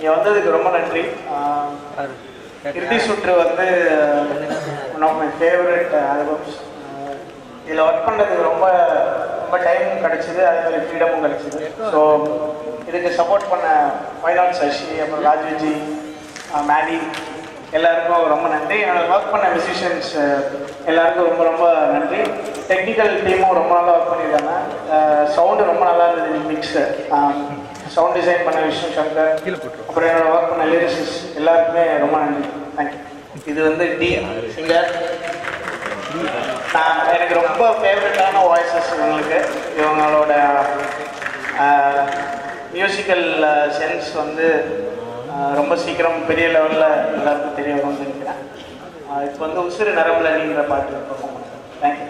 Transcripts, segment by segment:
இங்கே வந்ததுக்கு ரொம்ப நன்றி ஆஹ் இறுதி சுற்று வந்து one of my favourite albums இதில் ஒர்க் பண்ணுறதுக்கு ரொம்ப ரொம்ப டைமும் கிடச்சிது அதே மாதிரி ஃப்ரீடமும் கிடச்சிது ஸோ இதுக்கு சப்போர்ட் பண்ண வைநாட் சசி அப்புறம் ராஜ்விஜி மேடி எல்லாருக்கும் ரொம்ப நன்றி என்னோட ஒர்க் பண்ண மியூசிஷியன்ஸ் எல்லாருக்கும் ரொம்ப ரொம்ப நன்றி டெக்னிக்கல் டீமும் ரொம்ப நல்லா ஒர்க் பண்ணியிருக்காங்க சவுண்டு ரொம்ப நல்லா இருந்தது மிக்ஸு சவுண்ட் டிசைன் பண்ண விஷ்ணு சங்கர் அப்புறம் என்னோட ஒர்க் பண்ண லிரிசிஸ் எல்லாருக்குமே ரொம்ப நன்றி தேங்க்யூ இது வந்து டி சிங்கர் நான் எனக்கு ரொம்ப ஃபேவரட்டான வாய்ஸஸ் இவங்களுக்கு இவங்களோட மியூசிக்கல் சென்ஸ் வந்து ஆஹ், ரொம்ப சீக்கிரம் பெரிய லெவலில் எல்லாருக்கும் தெரிய வரும்னு நினைக்கிறேன் ஆஹ், இப்போ வந்து உசிறு நரம்புல நீங்கிற பாட்டு பர்ஃபார்ம் பண்ணுறேன் தேங்க்யூ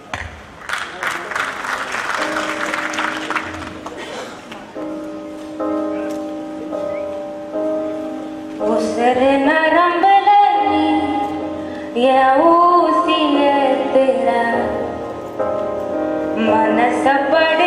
உசர நரம்பல நீ என் ஊசிய தெர மனச பட